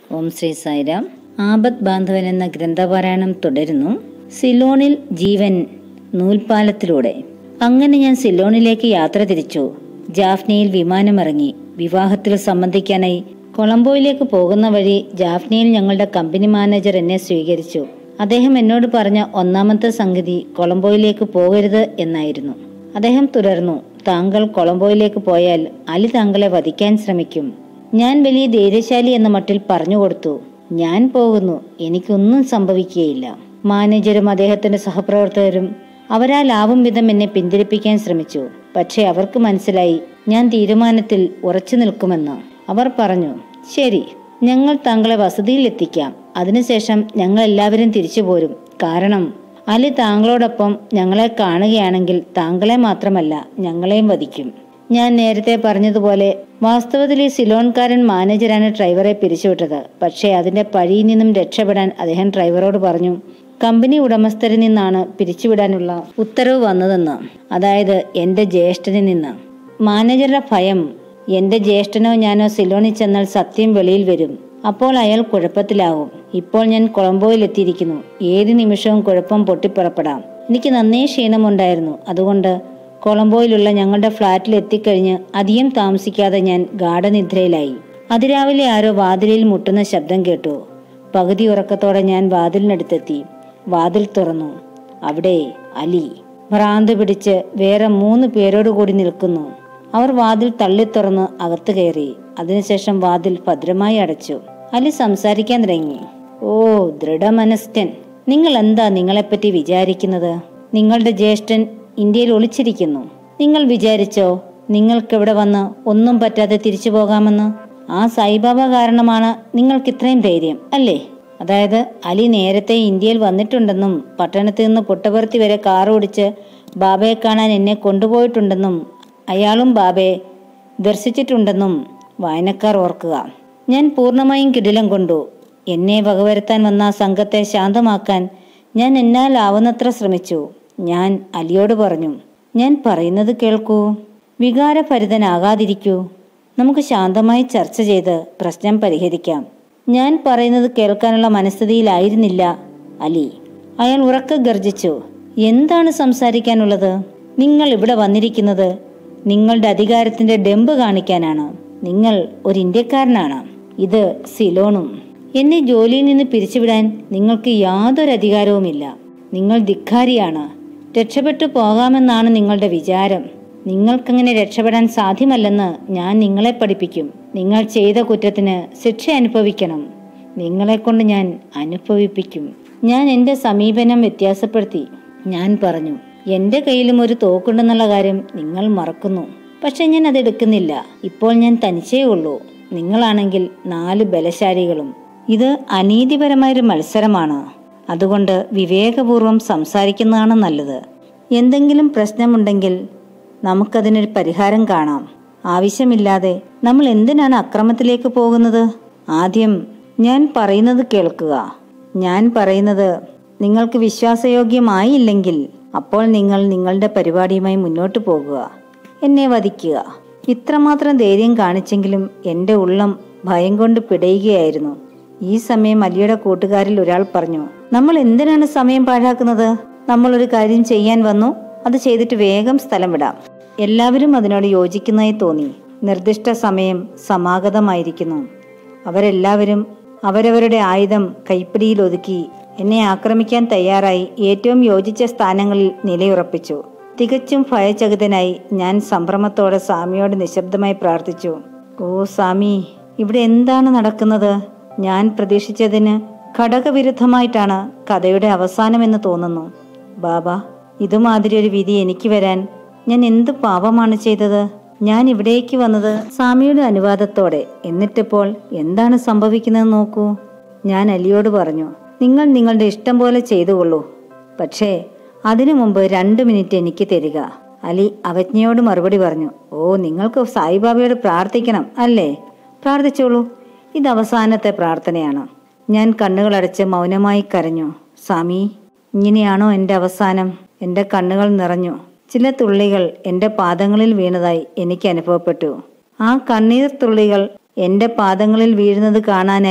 ഓം ശ്രീ സായിരാം ആപത് ബാന്ധവൻ എന്ന ഗ്രന്ഥപാരായണം തുടരുന്നു സിലോണിൽ ജീവൻ നൂൽപാലത്തിലൂടെ അങ്ങനെ ഞാൻ സിലോണിലേക്ക് യാത്ര തിരിച്ചു ജാഫ്നയിൽ വിമാനമിറങ്ങി വിവാഹത്തിൽ സംബന്ധിക്കാനായി കൊളംബോയിലേക്ക് പോകുന്ന വഴി ജാഫ്നയിൽ ഞങ്ങളുടെ കമ്പനി മാനേജർ എന്നെ സ്വീകരിച്ചു അദ്ദേഹം എന്നോട് പറഞ്ഞ ഒന്നാമത്തെ സംഗതി കൊളംബോയിലേക്ക് പോകരുത് എന്നായിരുന്നു അദ്ദേഹം തുടർന്നു താങ്കൾ കൊളംബോയിലേക്ക് പോയാൽ അലി താങ്കളെ വധിക്കാൻ ശ്രമിക്കും ഞാൻ വലിയ ധൈര്യശാലി എന്ന മട്ടിൽ പറഞ്ഞു കൊടുത്തു ഞാൻ പോകുന്നു എനിക്കൊന്നും സംഭവിക്കുകയില്ല മാനേജരും അദ്ദേഹത്തിന്റെ സഹപ്രവർത്തകരും അവരാലാവും വിധം എന്നെ പിന്തിരിപ്പിക്കാൻ ശ്രമിച്ചു പക്ഷേ അവർക്ക് മനസ്സിലായി ഞാൻ തീരുമാനത്തിൽ ഉറച്ചു നിൽക്കുമെന്ന് അവർ പറഞ്ഞു ശരി ഞങ്ങൾ താങ്കളെ വസതിയിൽ എത്തിക്കാം അതിനുശേഷം ഞങ്ങൾ എല്ലാവരും തിരിച്ചു പോരും കാരണം അലി താങ്കളോടൊപ്പം ഞങ്ങളെ കാണുകയാണെങ്കിൽ താങ്കളെ മാത്രമല്ല ഞങ്ങളെയും വധിക്കും ഞാൻ നേരത്തെ പറഞ്ഞതുപോലെ വാസ്തവത്തിൽ ഈ സിലോൺകാരൻ മാനേജരാണ് ഡ്രൈവറെ പിരിച്ചുവിട്ടത് പക്ഷേ അതിന്റെ പഴിയിൽ നിന്നും രക്ഷപ്പെടാൻ അദ്ദേഹം ഡ്രൈവറോട് പറഞ്ഞു കമ്പനി ഉടമസ്ഥരിൽ നിന്നാണ് പിരിച്ചുവിടാനുള്ള ഉത്തരവ് വന്നതെന്ന് അതായത് എന്റെ ജ്യേഷ്ഠനിൽ നിന്ന് മാനേജറുടെ ഭയം എന്റെ ജ്യേഷ്ഠനോ ഞാനോ സിലോണിൽ ചെന്നാൽ സത്യം വെളിയിൽ വരും അപ്പോൾ അയാൾ കുഴപ്പത്തിലാവും ഇപ്പോൾ ഞാൻ കൊളംബോയിൽ എത്തിയിരിക്കുന്നു ഏത് നിമിഷവും കുഴപ്പം പൊട്ടിപ്പുറപ്പെടാം എനിക്ക് നന്നേ ക്ഷീണമുണ്ടായിരുന്നു അതുകൊണ്ട് കൊളംബോയിലുള്ള ഞങ്ങളുടെ ഫ്ളാറ്റിൽ എത്തിക്കഴിഞ്ഞ് അധികം താമസിക്കാതെ ഞാൻ ഗാഠനിദ്രയിലായി അതിരാവിലെ ആരോ വാതിലിൽ മുട്ടുന്ന ശബ്ദം കേട്ടു പകുതി ഉറക്കത്തോടെ ഞാൻ വാതിലിനടുത്തെത്തി വാതിൽ തുറന്നു അവിടെ അലി ഭ്രാന്ത് പിടിച്ച് വേറെ മൂന്ന് പേരോട് കൂടി നിൽക്കുന്നു അവർ വാതിൽ തള്ളി തുറന്ന് അകത്ത് കയറി അതിനുശേഷം വാതിൽ ഭദ്രമായി അടച്ചു അലി സംസാരിക്കാൻ തുടങ്ങി ഓ ദൃഢമനസ്കൻ നിങ്ങൾ എന്താ നിങ്ങളെപ്പറ്റി വിചാരിക്കുന്നത് നിങ്ങളുടെ ജ്യേഷ്ഠൻ ഇന്ത്യയിൽ ഒളിച്ചിരിക്കുന്നു നിങ്ങൾ വിചാരിച്ചോ നിങ്ങൾക്കിവിടെ വന്ന് ഒന്നും പറ്റാതെ തിരിച്ചു പോകാമെന്ന് ആ സായിബാബ കാരണമാണ് നിങ്ങൾക്ക് ഇത്രയും ധൈര്യം അല്ലേ അതായത് അലി നേരത്തെ ഇന്ത്യയിൽ വന്നിട്ടുണ്ടെന്നും പട്ടണത്തിൽ നിന്ന് പുട്ടപർത്തി വരെ കാർ ഓടിച്ച് ബാബയെ കാണാൻ എന്നെ കൊണ്ടുപോയിട്ടുണ്ടെന്നും അയാളും ബാബയെ ദർശിച്ചിട്ടുണ്ടെന്നും വായനക്കാർ ഓർക്കുക ഞാൻ പൂർണ്ണമായും കിടിലം കൊണ്ടു എന്നെ വകവരുത്താൻ വന്ന ആ സംഘത്തെ ശാന്തമാക്കാൻ ഞാൻ എന്നാലാവുന്നത്ര ശ്രമിച്ചു ഞാൻ അലിയോട് പറഞ്ഞു ഞാൻ പറയുന്നത് കേൾക്കൂ വികാരഭരിതനാകാതിരിക്കൂ നമുക്ക് ശാന്തമായി ചർച്ച ചെയ്ത് പ്രശ്നം പരിഹരിക്കാം ഞാൻ പറയുന്നത് കേൾക്കാനുള്ള മനസ്ഥിതിയിലായിരുന്നില്ല അലി അയാൾ ഉറക്കെ ഗർജിച്ചു എന്താണ് സംസാരിക്കാനുള്ളത് നിങ്ങൾ ഇവിടെ വന്നിരിക്കുന്നത് നിങ്ങളുടെ അധികാരത്തിന്റെ ഡെമ്പ് കാണിക്കാനാണ് നിങ്ങൾ ഒരു ഇന്ത്യക്കാരനാണ് ഇത് സിലോണും എന്നെ ജോലിയിൽ നിന്ന് പിരിച്ചുവിടാൻ നിങ്ങൾക്ക് യാതൊരു അധികാരവുമില്ല നിങ്ങൾ ധിക്കാരിയാണ് രക്ഷപ്പെട്ടു പോകാമെന്നാണ് നിങ്ങളുടെ വിചാരം നിങ്ങൾക്കങ്ങനെ രക്ഷപ്പെടാൻ സാധ്യമല്ലെന്ന് ഞാൻ നിങ്ങളെ പഠിപ്പിക്കും നിങ്ങൾ ചെയ്ത കുറ്റത്തിന് ശിക്ഷ അനുഭവിക്കണം നിങ്ങളെ കൊണ്ട് ഞാൻ അനുഭവിപ്പിക്കും ഞാൻ എൻ്റെ സമീപനം വ്യത്യാസപ്പെടുത്തി ഞാൻ പറഞ്ഞു എൻ്റെ കയ്യിലും ഒരു തോക്കുണ്ടെന്നുള്ള കാര്യം നിങ്ങൾ മറക്കുന്നു പക്ഷെ ഞാൻ അത് എടുക്കുന്നില്ല ഇപ്പോൾ ഞാൻ തനിച്ചേ ഉള്ളൂ നിങ്ങളാണെങ്കിൽ നാല് ബലശാലികളും ഇത് അനീതിപരമായൊരു മത്സരമാണ് അതുകൊണ്ട് വിവേകപൂർവം സംസാരിക്കുന്നതാണ് നല്ലത് എന്തെങ്കിലും പ്രശ്നമുണ്ടെങ്കിൽ നമുക്കതിനൊരു പരിഹാരം കാണാം ആവശ്യമില്ലാതെ നമ്മൾ എന്തിനാണ് അക്രമത്തിലേക്ക് പോകുന്നത് ആദ്യം ഞാൻ പറയുന്നത് കേൾക്കുക ഞാൻ പറയുന്നത് നിങ്ങൾക്ക് വിശ്വാസയോഗ്യമായില്ലെങ്കിൽ അപ്പോൾ നിങ്ങൾ നിങ്ങളുടെ പരിപാടിയുമായി മുന്നോട്ട് പോകുക എന്നെ വധിക്കുക ഇത്രമാത്രം ധൈര്യം കാണിച്ചെങ്കിലും എൻ്റെ ഉള്ളം ഭയം കൊണ്ട് പിടയുകയായിരുന്നു ഈ സമയം അലിയുടെ കൂട്ടുകാരിൽ ഒരാൾ പറഞ്ഞു നമ്മൾ എന്തിനാണ് സമയം പാഴാക്കുന്നത് നമ്മൾ ഒരു കാര്യം ചെയ്യാൻ വന്നു അത് ചെയ്തിട്ട് വേഗം സ്ഥലം വിടാം എല്ലാവരും അതിനോട് യോജിക്കുന്നതായി തോന്നി നിർദ്ദിഷ്ട സമയം സമാഗതമായിരിക്കുന്നു അവരെല്ലാവരും അവരവരുടെ ആയുധം കൈപ്പിടിയിൽ ഒതുക്കി എന്നെ ആക്രമിക്കാൻ തയ്യാറായി ഏറ്റവും യോജിച്ച സ്ഥാനങ്ങളിൽ നിലയുറപ്പിച്ചു തികച്ചും ഭയചകിതനായി ഞാൻ സംഭ്രമത്തോടെ സ്വാമിയോട് നിശബ്ദമായി പ്രാർത്ഥിച്ചു ഓ സ്വാമി ഇവിടെ എന്താണ് നടക്കുന്നത് ഞാൻ പ്രതീക്ഷിച്ചതിന് ഘടകവിരുദ്ധമായിട്ടാണ് കഥയുടെ അവസാനമെന്ന് തോന്നുന്നു ബാബ ഇതുമാതിരി ഒരു വിധി എനിക്ക് വരാൻ ഞാൻ എന്ത് പാപമാണ് ചെയ്തത് ഞാൻ ഇവിടേക്ക് വന്നത് സ്വാമിയുടെ അനുവാദത്തോടെ എന്നിട്ടിപ്പോൾ എന്താണ് സംഭവിക്കുന്നത് നോക്കൂ ഞാൻ അലിയോട് പറഞ്ഞു നിങ്ങൾ നിങ്ങളുടെ ഇഷ്ടം പോലെ ചെയ്തുകൊള്ളൂ പക്ഷേ അതിനു മുമ്പ് രണ്ട് മിനിറ്റ് എനിക്ക് തരിക അലി അവജ്ഞയോട് മറുപടി പറഞ്ഞു ഓ നിങ്ങൾക്ക് സായിബാബയോട് പ്രാർത്ഥിക്കണം അല്ലേ പ്രാർത്ഥിച്ചോളൂ ഇത് അവസാനത്തെ പ്രാർത്ഥനയാണ് ഞാൻ കണ്ണുകളടച്ച് മൗനമായി കരഞ്ഞു സ്വാമി ഇങ്ങനെയാണോ എൻ്റെ അവസാനം എൻ്റെ കണ്ണുകൾ നിറഞ്ഞു ചില തുള്ളികൾ എൻ്റെ പാദങ്ങളിൽ വീണതായി എനിക്ക് അനുഭവപ്പെട്ടു ആ കണ്ണീർ തുള്ളികൾ എന്റെ പാദങ്ങളിൽ വീഴുന്നത് കാണാനായി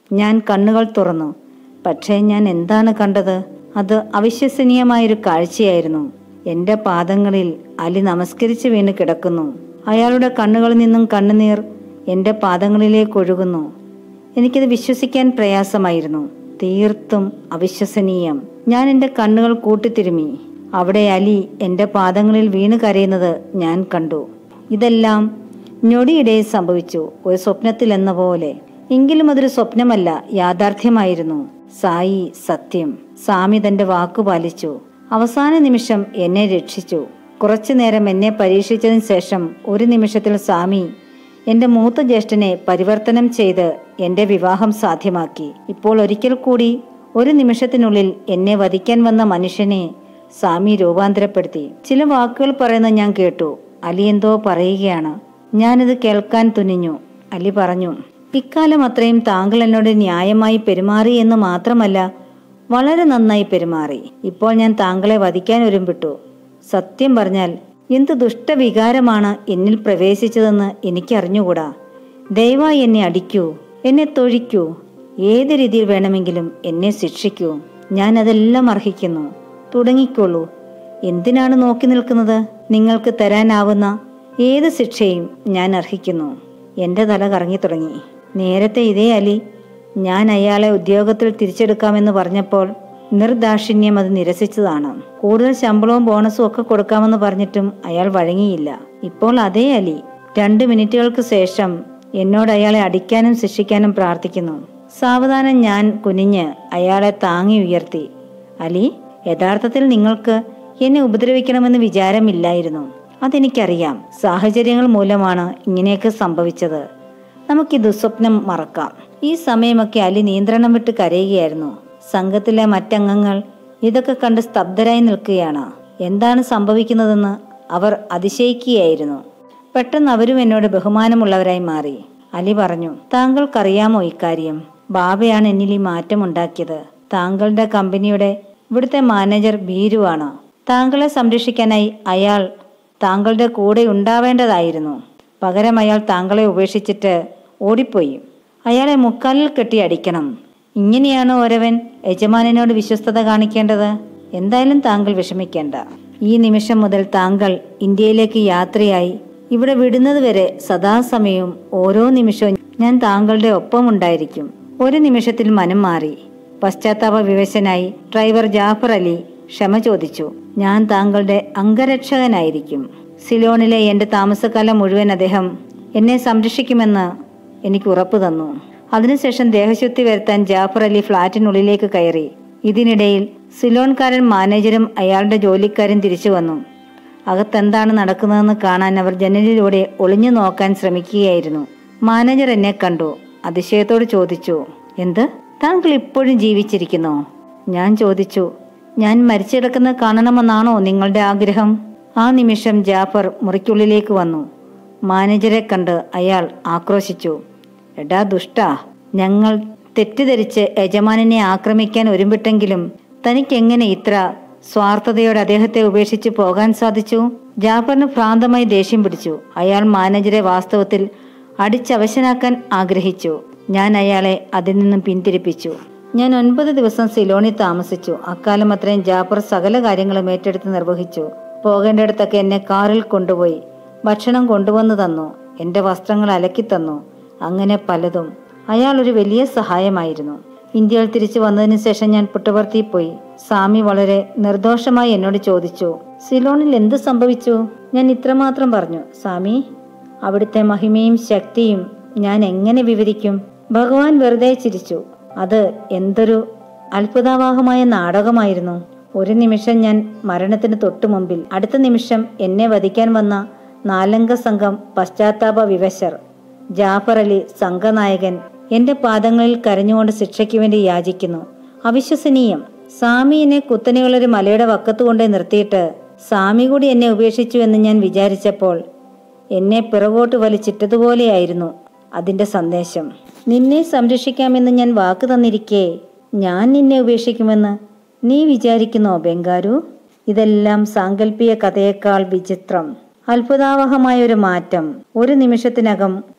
ഞാൻ കണ്ണുകൾ തുറന്നു പക്ഷേ ഞാൻ എന്താണ് കണ്ടത് അത് അവിശ്വസനീയമായൊരു കാഴ്ചയായിരുന്നു എന്റെ പാദങ്ങളിൽ അലി നമസ്കരിച്ച് വീണ് കിടക്കുന്നു അയാളുടെ കണ്ണുകളിൽ നിന്നും കണ്ണുനീർ എന്റെ പാദങ്ങളിലേക്ക് ഒഴുകുന്നു എനിക്കത് വിശ്വസിക്കാൻ പ്രയാസമായിരുന്നു തീർത്തും അവിശ്വസനീയം ഞാൻ എൻ്റെ കണ്ണുകൾ കൂട്ടിത്തിരുമി അവിടെ അലി എൻ്റെ പാദങ്ങളിൽ വീണ് കരയുന്നത് ഞാൻ കണ്ടു ഇതെല്ലാം ഞൊടിയിടയിൽ സംഭവിച്ചു ഒരു സ്വപ്നത്തിൽ എന്ന പോലെ എങ്കിലും അതൊരു സ്വപ്നമല്ല യാഥാർത്ഥ്യമായിരുന്നു സായി സത്യം സ്വാമി തന്റെ വാക്കു പാലിച്ചു അവസാന നിമിഷം എന്നെ രക്ഷിച്ചു കുറച്ചു നേരം എന്നെ പരീക്ഷിച്ചതിന് ശേഷം ഒരു നിമിഷത്തിൽ സ്വാമി എന്റെ മൂത്ത ജ്യേഷ്ഠനെ പരിവർത്തനം ചെയ്ത് എന്റെ വിവാഹം സാധ്യമാക്കി ഇപ്പോൾ ഒരിക്കൽ കൂടി ഒരു നിമിഷത്തിനുള്ളിൽ എന്നെ വധിക്കാൻ വന്ന മനുഷ്യനെ സ്വാമി രൂപാന്തരപ്പെടുത്തി ചില വാക്കുകൾ പറയുന്നത് ഞാൻ കേട്ടു അലി എന്തോ പറയുകയാണ് ഞാനത് കേൾക്കാൻ തുനിഞ്ഞു അലി പറഞ്ഞു ഇക്കാലം അത്രയും താങ്കൾ എന്നോട് ന്യായമായി പെരുമാറി എന്ന് മാത്രമല്ല വളരെ നന്നായി പെരുമാറി ഇപ്പോൾ ഞാൻ താങ്കളെ വധിക്കാൻ ഒരുമ്പിട്ടു സത്യം പറഞ്ഞാൽ എന്ത് ദുഷ്ടവികാരമാണ് എന്നിൽ പ്രവേശിച്ചതെന്ന് എനിക്കറിഞ്ഞുകൂടാ ദയവായി എന്നെ അടിക്കൂ എന്നെ തൊഴിക്കൂ ഏത് രീതിയിൽ വേണമെങ്കിലും എന്നെ ശിക്ഷിക്കൂ ഞാൻ അതെല്ലാം അർഹിക്കുന്നു തുടങ്ങിക്കോളൂ എന്തിനാണ് നോക്കി നിൽക്കുന്നത് നിങ്ങൾക്ക് തരാനാവുന്ന ഏത് ശിക്ഷയും ഞാൻ അർഹിക്കുന്നു എന്റെ തല കറങ്ങി തുടങ്ങി നേരത്തെ ഇതേ അലി ഞാൻ അയാളെ ഉദ്യോഗത്തിൽ തിരിച്ചെടുക്കാമെന്ന് പറഞ്ഞപ്പോൾ നിർദാക്ഷിണ്യം അത് നിരസിച്ചതാണ് കൂടുതൽ ശമ്പളവും ബോണസും ഒക്കെ കൊടുക്കാമെന്ന് പറഞ്ഞിട്ടും അയാൾ വഴങ്ങിയില്ല ഇപ്പോൾ അതേ അലി രണ്ട് മിനിറ്റുകൾക്ക് ശേഷം എന്നോട് അയാളെ അടിക്കാനും ശിക്ഷിക്കാനും പ്രാർത്ഥിക്കുന്നു സാവധാനം ഞാൻ കുനിഞ്ഞ് അയാളെ താങ്ങി ഉയർത്തി അലി യഥാർത്ഥത്തിൽ നിങ്ങൾക്ക് എന്നെ ഉപദ്രവിക്കണമെന്ന് വിചാരമില്ലായിരുന്നു അതെനിക്കറിയാം സാഹചര്യങ്ങൾ മൂലമാണ് ഇങ്ങനെയൊക്കെ സംഭവിച്ചത് നമുക്ക് ഈ ദുസ്വപ്നം മറക്കാം ഈ സമയമൊക്കെ അലി നിയന്ത്രണം വിട്ട് കരയുകയായിരുന്നു സംഘത്തിലെ മറ്റംഗങ്ങൾ ഇതൊക്കെ കണ്ട് സ്തബ്ധരായി നിൽക്കുകയാണ് എന്താണ് സംഭവിക്കുന്നതെന്ന് അവർ അതിശയിക്കുകയായിരുന്നു പെട്ടെന്ന് അവരും എന്നോട് ബഹുമാനമുള്ളവരായി മാറി അലി പറഞ്ഞു താങ്കൾക്കറിയാമോ ഇക്കാര്യം ബാബയാണ് എന്നിൽ ഈ മാറ്റം ഉണ്ടാക്കിയത് താങ്കളുടെ കമ്പനിയുടെ ഇവിടുത്തെ മാനേജർ ഭീരുവാണ് താങ്കളെ സംരക്ഷിക്കാനായി അയാൾ താങ്കളുടെ കൂടെ ഉണ്ടാവേണ്ടതായിരുന്നു പകരം അയാൾ താങ്കളെ ഉപേക്ഷിച്ചിട്ട് ഓടിപ്പോയി അയാളെ മുക്കാലിൽ കെട്ടി അടിക്കണം ഇങ്ങനെയാണോ ഒരവൻ യജമാനോട് വിശ്വസ്തത കാണിക്കേണ്ടത് എന്തായാലും താങ്കൾ വിഷമിക്കേണ്ട ഈ നിമിഷം മുതൽ താങ്കൾ ഇന്ത്യയിലേക്ക് യാത്രയായി ഇവിടെ വിടുന്നത് വരെ സദാസമയവും ഓരോ നിമിഷവും ഞാൻ താങ്കളുടെ ഒപ്പം ഉണ്ടായിരിക്കും ഒരു നിമിഷത്തിൽ മനം മാറി പശ്ചാത്താപ വിവശനായി ഡ്രൈവർ ജാഫർ അലി ക്ഷമ ചോദിച്ചു ഞാൻ താങ്കളുടെ അംഗരക്ഷകനായിരിക്കും സിലോണിലെ എന്റെ താമസക്കാലം മുഴുവൻ അദ്ദേഹം എന്നെ സംരക്ഷിക്കുമെന്ന് എനിക്ക് ഉറപ്പു തന്നു അതിനുശേഷം ദേഹശുദ്ധി വരുത്താൻ ജാഫർ അലി ഫ്ളാറ്റിനുള്ളിലേക്ക് കയറി ഇതിനിടയിൽ സിലോൺകാരൻ മാനേജരും അയാളുടെ ജോലിക്കാരും തിരിച്ചു വന്നു അകത്തെന്താണ് നടക്കുന്നതെന്ന് കാണാൻ അവർ ജനലിലൂടെ ഒളിഞ്ഞു നോക്കാൻ ശ്രമിക്കുകയായിരുന്നു മാനേജർ എന്നെ കണ്ടു അതിശയത്തോട് ചോദിച്ചു എന്ത് താങ്കൾ ഇപ്പോഴും ജീവിച്ചിരിക്കുന്നോ ഞാൻ ചോദിച്ചു ഞാൻ മരിച്ചിടക്കുന്നത് കാണണമെന്നാണോ നിങ്ങളുടെ ആഗ്രഹം ആ നിമിഷം ജാഫർ മുറിക്കുള്ളിലേക്ക് വന്നു മാനേജരെ കണ്ട് അയാൾ ആക്രോശിച്ചു എടാ ദുഷ്ടാ ഞങ്ങൾ തെറ്റിദ്ധരിച്ച് യജമാനനെ ആക്രമിക്കാൻ ഒരുമ്പിട്ടെങ്കിലും തനിക്കെങ്ങനെ ഇത്ര സ്വാർത്ഥതയോടെ അദ്ദേഹത്തെ ഉപേക്ഷിച്ച് പോകാൻ സാധിച്ചു ജാഫറിന് ഭ്രാന്തമായി ദേഷ്യം പിടിച്ചു അയാൾ മാനേജരെ വാസ്തവത്തിൽ അടിച്ചവശനാക്കാൻ ആഗ്രഹിച്ചു ഞാൻ അയാളെ അതിൽ നിന്നും പിന്തിരിപ്പിച്ചു ഞാൻ ഒൻപത് ദിവസം സിലോണിൽ താമസിച്ചു അക്കാലം അത്രയും ജാഫർ സകല കാര്യങ്ങളും ഏറ്റെടുത്ത് നിർവഹിച്ചു പോകേണ്ടിടത്തൊക്കെ എന്നെ കാറിൽ കൊണ്ടുപോയി ഭക്ഷണം കൊണ്ടുവന്നു തന്നു എന്റെ വസ്ത്രങ്ങൾ അലക്കി തന്നു അങ്ങനെ പലതും അയാൾ ഒരു വലിയ സഹായമായിരുന്നു ഇന്ത്യയിൽ തിരിച്ചു വന്നതിന് ശേഷം ഞാൻ പുട്ടവർത്തി പോയി സ്വാമി വളരെ നിർദോഷമായി എന്നോട് ചോദിച്ചു സിലോണിൽ എന്ത് സംഭവിച്ചു ഞാൻ ഇത്രമാത്രം പറഞ്ഞു സ്വാമി അവിടുത്തെ മഹിമയും ശക്തിയും ഞാൻ എങ്ങനെ വിവരിക്കും ഭഗവാൻ വെറുതെ ചിരിച്ചു അത് എന്തൊരു അത്ഭുതാവാഹമായ നാടകമായിരുന്നു ഒരു നിമിഷം ഞാൻ മരണത്തിന് തൊട്ടു മുമ്പിൽ അടുത്ത നിമിഷം എന്നെ വധിക്കാൻ വന്ന നാലംഗ സംഘം പശ്ചാത്താപ വിവശർ ജാഫർ അലി സംഘനായകൻ എന്റെ പാദങ്ങളിൽ കരഞ്ഞുകൊണ്ട് ശിക്ഷയ്ക്ക് വേണ്ടി യാചിക്കുന്നു അവിശ്വസനീയം സ്വാമി എന്നെ കുത്തനെയുള്ളൊരു മലയുടെ വക്കത്ത് കൊണ്ട് നിർത്തിയിട്ട് സ്വാമി കൂടി എന്നെ ഉപേക്ഷിച്ചു എന്ന് ഞാൻ വിചാരിച്ചപ്പോൾ എന്നെ പിറകോട്ട് വലിച്ചിട്ടതുപോലെയായിരുന്നു അതിന്റെ സന്ദേശം നിന്നെ സംരക്ഷിക്കാമെന്ന് ഞാൻ വാക്ക് തന്നിരിക്കെ ഞാൻ നിന്നെ ഉപേക്ഷിക്കുമെന്ന് നീ വിചാരിക്കുന്നോ ബംഗാരു ഇതെല്ലാം സാങ്കല്പിക കഥയേക്കാൾ വിചിത്രം അത്ഭുതാവഹമായ ഒരു മാറ്റം ഒരു നിമിഷത്തിനകം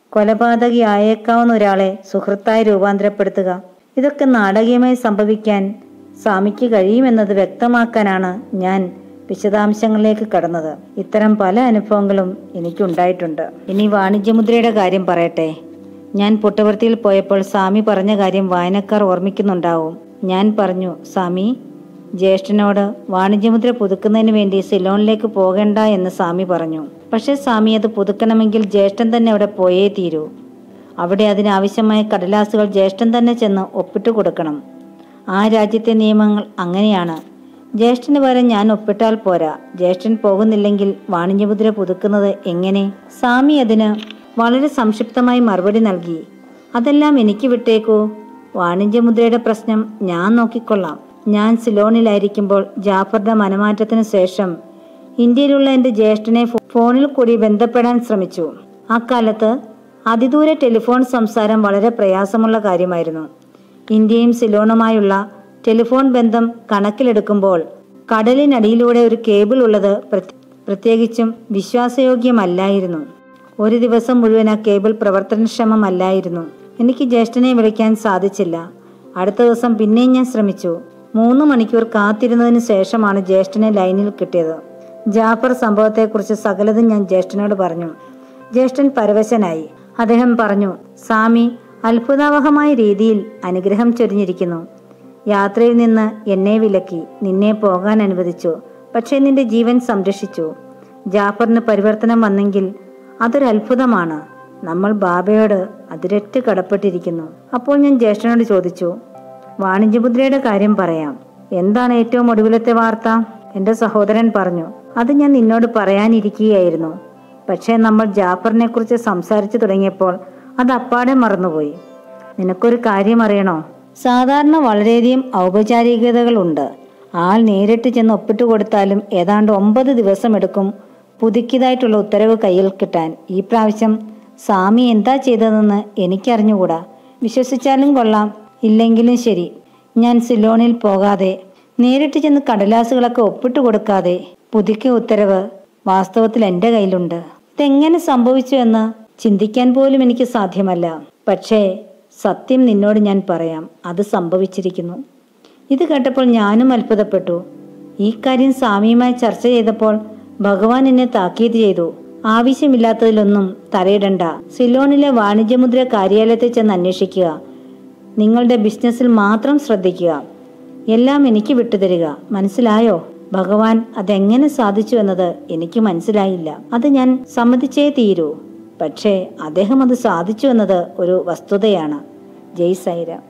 കൊലപാതകി ആയേക്കാവുന്ന ഒരാളെ സുഹൃത്തായി രൂപാന്തരപ്പെടുത്തുക ഇതൊക്കെ നാടകീയമായി സംഭവിക്കാൻ സ്വാമിക്ക് കഴിയുമെന്നത് വ്യക്തമാക്കാനാണ് ഞാൻ വിശദാംശങ്ങളിലേക്ക് കടന്നത് ഇത്തരം പല അനുഭവങ്ങളും എനിക്കുണ്ടായിട്ടുണ്ട് ഇനി വാണിജ്യമുദ്രയുടെ കാര്യം പറയട്ടെ ഞാൻ പുട്ടവർത്തിയിൽ പോയപ്പോൾ സ്വാമി പറഞ്ഞ കാര്യം വായനക്കാർ ഓർമ്മിക്കുന്നുണ്ടാവും ഞാൻ പറഞ്ഞു സ്വാമി ജ്യേഷ്ഠനോട് വാണിജ്യമുദ്ര പുതുക്കുന്നതിന് വേണ്ടി സിലോണിലേക്ക് പോകണ്ട എന്ന് സ്വാമി പറഞ്ഞു പക്ഷേ സ്വാമി അത് പുതുക്കണമെങ്കിൽ ജ്യേഷ്ഠൻ തന്നെ അവിടെ പോയേ തീരൂ അവിടെ അതിനാവശ്യമായ കടലാസുകൾ ജ്യേഷ്ഠൻ തന്നെ ചെന്ന് ഒപ്പിട്ട് കൊടുക്കണം ആ രാജ്യത്തെ നിയമങ്ങൾ അങ്ങനെയാണ് ജ്യേഷ്ഠന് പകരം ഞാൻ ഒപ്പിട്ടാൽ പോരാ ജ്യേഷ്ഠൻ പോകുന്നില്ലെങ്കിൽ വാണിജ്യമുദ്ര പുതുക്കുന്നത് എങ്ങനെ സ്വാമി അതിന് വളരെ സംക്ഷിപ്തമായി മറുപടി നൽകി അതെല്ലാം എനിക്ക് വിട്ടേക്കൂ വാണിജ്യമുദ്രയുടെ പ്രശ്നം ഞാൻ നോക്കിക്കൊള്ളാം ഞാൻ സിലോണിലായിരിക്കുമ്പോൾ ജാഫറുടെ മനമാറ്റത്തിന് ശേഷം ഇന്ത്യയിലുള്ള എൻ്റെ ജ്യേഷ്ഠനെ ഫോ- ഫോണിൽ കൂടി ബന്ധപ്പെടാൻ ശ്രമിച്ചു അക്കാലത്ത് അതിദൂര ടെലിഫോൺ സംസാരം വളരെ പ്രയാസമുള്ള കാര്യമായിരുന്നു ഇന്ത്യയും സിലോണുമായുള്ള ടെലിഫോൺ ബന്ധം കണക്കിലെടുക്കുമ്പോൾ കടലിനടിയിലൂടെ ഒരു കേബിൾ ഉള്ളത് പ്രത്യ- പ്രത്യേകിച്ചും വിശ്വാസയോഗ്യമല്ലായിരുന്നു ഒരു ദിവസം മുഴുവൻ ആ കേബിൾ പ്രവർത്തനക്ഷമമല്ലായിരുന്നു എനിക്ക് ജ്യേഷ്ഠനെ വിളിക്കാൻ സാധിച്ചില്ല അടുത്ത ദിവസം പിന്നെയും ഞാൻ ശ്രമിച്ചു മൂന്ന് മണിക്കൂർ കാത്തിരുന്നതിന് ശേഷമാണ് ജ്യേഷ്ഠനെ ലൈനിൽ കിട്ടിയത് ജാഫർ സംഭവത്തെക്കുറിച്ച് സകലതും ഞാൻ ജ്യേഷ്ഠനോട് പറഞ്ഞു ജ്യേഷ്ഠൻ പരവശനായി അദ്ദേഹം പറഞ്ഞു സ്വാമി അത്ഭുതാവഹമായ രീതിയിൽ അനുഗ്രഹം ചൊരിഞ്ഞിരിക്കുന്നു യാത്രയിൽ നിന്ന് എന്നെ വിലക്കി നിന്നെ പോകാൻ അനുവദിച്ചു പക്ഷേ നിന്റെ ജീവൻ സംരക്ഷിച്ചു ജാഫറിന് പരിവർത്തനം വന്നെങ്കിൽ അതൊരു അത്ഭുതമാണ് നമ്മൾ ബാബയോട് അതിരറ്റ് കടപ്പെട്ടിരിക്കുന്നു അപ്പോൾ ഞാൻ ജ്യേഷ്ഠനോട് ചോദിച്ചു വാണിജ്യമുദ്രയുടെ കാര്യം പറയാം എന്താണ് ഏറ്റവും ഒടുവിലത്തെ വാർത്ത എന്റെ സഹോദരൻ പറഞ്ഞു അത് ഞാൻ നിന്നോട് പറയാനിരിക്കുകയായിരുന്നു പക്ഷേ നമ്മൾ ജാഫറിനെ കുറിച്ച് സംസാരിച്ചു തുടങ്ങിയപ്പോൾ അത് അപ്പാടെ മറന്നുപോയി നിനക്കൊരു കാര്യം അറിയണോ സാധാരണ വളരെയധികം ഔപചാരികതകളുണ്ട് ആൾ നേരിട്ട് ചെന്ന് ഒപ്പിട്ട് കൊടുത്താലും ഏതാണ്ട് ഒമ്പത് ദിവസം എടുക്കും പുതുക്കിയതായിട്ടുള്ള ഉത്തരവ് കയ്യിൽ കിട്ടാൻ ഈ പ്രാവശ്യം സ്വാമി എന്താ ചെയ്തതെന്ന് എനിക്കറിഞ്ഞുകൂടാ വിശ്വസിച്ചാലും കൊള്ളാം ഇല്ലെങ്കിലും ശരി ഞാൻ സിലോണിൽ പോകാതെ നേരിട്ട് ചെന്ന് കടലാസുകളൊക്കെ ഒപ്പിട്ട് കൊടുക്കാതെ പുതുക്കിയ ഉത്തരവ് വാസ്തവത്തിൽ എൻ്റെ കയ്യിലുണ്ട് ഇതെങ്ങനെ സംഭവിച്ചു എന്ന് ചിന്തിക്കാൻ പോലും എനിക്ക് സാധ്യമല്ല പക്ഷേ സത്യം നിന്നോട് ഞാൻ പറയാം അത് സംഭവിച്ചിരിക്കുന്നു ഇത് കേട്ടപ്പോൾ ഞാനും അത്ഭുതപ്പെട്ടു ഈ കാര്യം സ്വാമിയുമായി ചർച്ച ചെയ്തപ്പോൾ ഭഗവാൻ എന്നെ താക്കീത് ചെയ്തു ആവശ്യമില്ലാത്തതിലൊന്നും തലയിടണ്ട സിലോണിലെ വാണിജ്യമുദ്ര കാര്യാലയത്തിൽ ചെന്ന് അന്വേഷിക്കുക നിങ്ങളുടെ ബിസിനസ്സിൽ മാത്രം ശ്രദ്ധിക്കുക എല്ലാം എനിക്ക് വിട്ടുതരിക മനസ്സിലായോ ഭഗവാൻ അതെങ്ങനെ സാധിച്ചു എന്നത് എനിക്ക് മനസ്സിലായില്ല അത് ഞാൻ സമ്മതിച്ചേ തീരൂ പക്ഷേ അദ്ദേഹം അത് സാധിച്ചു എന്നത് ഒരു വസ്തുതയാണ് ജയ് സൈര